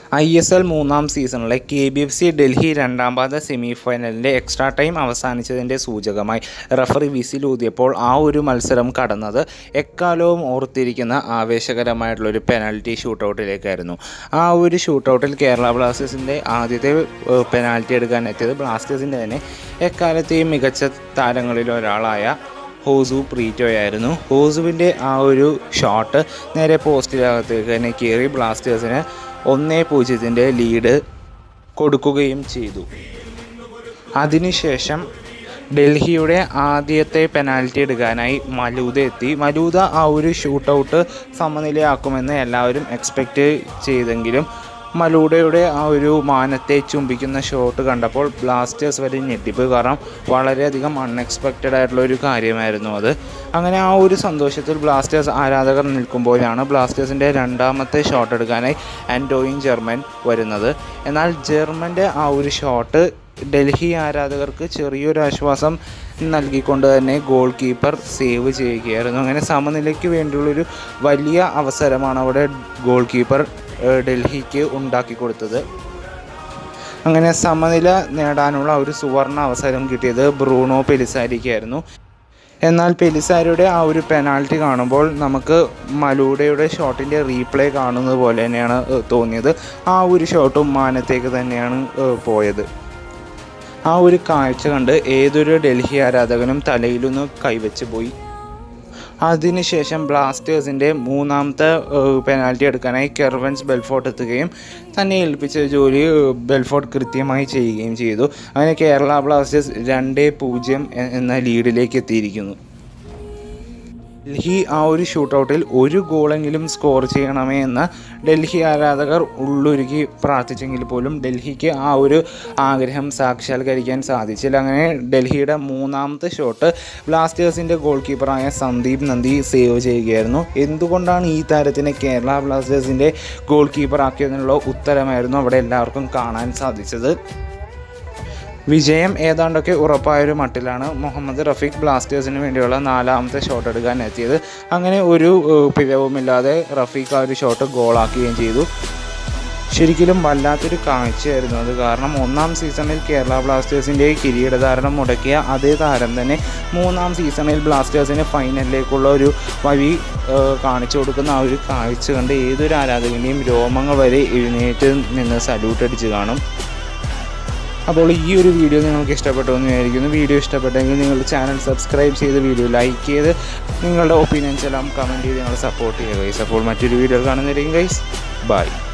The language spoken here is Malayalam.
ഐ എസ് എൽ മൂന്നാം സീസണിലെ K B F C Delhi രണ്ടാം പാദ സെമി ഫൈനലിൻ്റെ എക്സ്ട്രാ ടൈം അവസാനിച്ചതിൻ്റെ സൂചകമായി റഫറി വിസിലൂതിയപ്പോൾ ആ ഒരു മത്സരം കടന്നത് എക്കാലവും ഓർത്തിരിക്കുന്ന ആവേശകരമായിട്ടുള്ളൊരു പെനാൽറ്റി ഷൂട്ടൗട്ടിലേക്കായിരുന്നു ആ ഒരു ഷൂട്ടൗട്ടിൽ കേരള ബ്ലാസ്റ്റേഴ്സിൻ്റെ ആദ്യത്തെ ഏഹ്, പെനാൽറ്റി എടുക്കാൻ എത്തിയത് ബ്ലാസ്റ്റേഴ്സിൻ്റെ തന്നെ എക്കാലത്തെയും മികച്ച താരങ്ങളിൽ ഒരാളായ ഹോസു പ്രീറ്റോയായിരുന്നു ഹോസുവിൻ്റെ ആ ഒരു ഷോട്ട് നേരെ പോസ്റ്റിനകത്തേക്ക് തന്നെ കയറി ബ്ലാസ്റ്റേഴ്സിന് ഒന്നേ പൂജ്യത്തിൻ്റെ ലീഡ് കൊടുക്കുകയും ചെയ്തു അതിനുശേഷം ഡൽഹിയുടെ ആദ്യത്തെ പെനാൽറ്റി എടുക്കാനായി മലൂദ എത്തി മലൂദ ആ ഒരു ഷൂട്ടൗട്ട് സമനിലയാക്കുമെന്ന് എല്ലാവരും എക്സ്പെക്റ്റ് ചെയ്തെങ്കിലും മലൂഡയുടെ ആ ഒരു മാനത്തെ ചുംബിക്കുന്ന ഷോട്ട് കണ്ടപ്പോൾ ബ്ലാസ്റ്റേഴ്സ് വരെ ഞെട്ടിപ്പോയി കാരണം വളരെയധികം അൺഎക്സ്പെക്റ്റഡ് ആയിട്ടുള്ള ഒരു കാര്യമായിരുന്നു അത് അങ്ങനെ ആ ഒരു സന്തോഷത്തിൽ ബ്ലാസ്റ്റേഴ്സ് ആരാധകർ നിൽക്കുമ്പോഴാണ് ബ്ലാസ്റ്റേഴ്സിൻ്റെ രണ്ടാമത്തെ ഷോട്ട് എടുക്കാനായി ആൻറ്റോയിൻ ജർമ്മൻ വരുന്നത് എന്നാൽ ജർമ്മൻ്റെ ആ ഒരു ഷോട്ട് ഡൽഹി ആരാധകർക്ക് ചെറിയൊരു ആശ്വാസം നൽകിക്കൊണ്ട് തന്നെ ഗോൾ കീപ്പർ സേവ് ചെയ്യുകയായിരുന്നു അങ്ങനെ സമനിലയ്ക്ക് വേണ്ടിയുള്ളൊരു വലിയ അവസരമാണ് അവിടെ ഗോൾ കീപ്പർ ഏഹ്, ഡൽഹിക്ക് ഉണ്ടാക്കി കൊടുത്തത് അങ്ങനെ സമനില നേടാനുള്ള ഒരു സുവർണ അവസരം കിട്ടിയത് ബ്രൂണോ പെലിസാരിക്കായിരുന്നു എന്നാൽ പെലിസാരിയുടെ ആ ഒരു പെനാൽറ്റി കാണുമ്പോൾ നമുക്ക് മലൂഡയുടെ ഷോട്ടിൻ്റെ റീപ്ലേ കാണുന്നത് പോലെ തന്നെയാണ് ഏഹ്, തോന്നിയത് ആ ഒരു ഷോട്ടും മാനത്തേക്ക് തന്നെയാണ് ഏഹ്, പോയത് ആ ഒരു കാഴ്ച കണ്ട് ഏതൊരു ഡൽഹി ആരാധകനും തലയിലൊന്ന് കൈവച്ച് പോയി അതിനുശേഷം ബ്ലാസ്റ്റേഴ്സിൻ്റെ മൂന്നാമത്തെ ഏഹ്, പെനാൽറ്റി എടുക്കാനായി കെർവൻസ് ബെൽഫോർട്ട് എത്തുകയും തന്നെ ഏൽപ്പിച്ച ജോലി ഏഹ്, ബെൽഫോർട്ട് കൃത്യമായി ചെയ്യുകയും ചെയ്തു അങ്ങനെ കേരള ബ്ലാസ്റ്റേഴ്സ് രണ്ട് പൂജ്യം എ- എന്ന ലീഡിലേക്ക് എത്തിയിരിക്കുന്നു ഡൽഹി ആ ഒരു ഷൂട്ടൗട്ടിൽ ഒരു ഗോളെങ്കിലും സ്കോർ ചെയ്യണമേ എന്ന് ഡൽഹി ആരാധകർ ഉള്ളുരുക്കി പ്രാർത്ഥിച്ചെങ്കിൽ പോലും ഡൽഹിക്ക് ആ ഒരു ആഗ്രഹം സാക്ഷാത്കരിക്കാൻ സാധിച്ചില്ല അങ്ങനെ ഡൽഹിയുടെ മൂന്നാമത്തെ ഷോട്ട് ബ്ലാസ്റ്റേഴ്സിൻ്റെ ഗോൾ കീപ്പറായ സന്ദീപ് നന്ദി സേവ് ചെയ്യുകയായിരുന്നു എന്തുകൊണ്ടാണ് ഈ താരത്തിനെ കേരള ബ്ലാസ്റ്റേഴ്സിൻ്റെ ഗോൾ കീപ്പറാക്കിയതിനുള്ള ഉത്തരമായിരുന്നു അവിടെ എല്ലാവർക്കും കാണാൻ സാധിച്ചത് വിജയം ഏതാണ്ടൊക്കെ ഉറപ്പായൊരു മട്ടിലാണ് മുഹമ്മദ് റഫീഖ് ബ്ലാസ്റ്റേഴ്സിന് വേണ്ടിയുള്ള നാലാമത്തെ ഷോട്ട് എടുക്കാൻ എത്തിയത് അങ്ങനെ ഒരു ഏഹ്, പിഴവുമില്ലാതെ റഫീഖ് ആ ഒരു ഷോട്ട് ഗോളാക്കുകയും ചെയ്തു ശരിക്കും വല്ലാത്തൊരു കാഴ്ചയായിരുന്നു അത് കാരണം ഒന്നാം സീസണിൽ കേരള ബ്ലാസ്റ്റേഴ്സിൻ്റെ കിരീടധാരണം മുടക്കിയ അതേ താരം തന്നെ മൂന്നാം സീസണിൽ ബ്ലാസ്റ്റേഴ്സിന് ഫൈനലിലേക്കുള്ള ഒരു വഴി ഏഹ്, കാണിച്ചു കൊടുക്കുന്ന ആ ഒരു കാഴ്ച കണ്ട് ഏതൊരു ആരാധകൻ്റെയും രോമങ്ങൾ വരെ എഴുന്നേറ്റ് നിന്ന് സല്യൂട്ട് അടിച്ച് കാണും അപ്പോൾ ഈ ഒരു വീഡിയോ നിങ്ങൾക്ക് ഇഷ്ടപ്പെട്ടു എന്ന് വിചാരിക്കുന്നു വീഡിയോ ഇഷ്ടപ്പെട്ടെങ്കിൽ നിങ്ങൾ ചാനൽ സബ്സ്ക്രൈബ് ചെയ്ത് വീഡിയോ ലൈക്ക് ചെയ്ത് നിങ്ങളുടെ ഒപ്പീനിയൻസ് എല്ലാം കമൻറ്റ് ചെയ്ത് ഞങ്ങൾ സപ്പോർട്ട് ചെയ്യുക ഗൈസ് അപ്പോൾ മറ്റൊരു വീഡിയോ കാണുന്നതായിരിക്കും ഗൈസ് ബൈ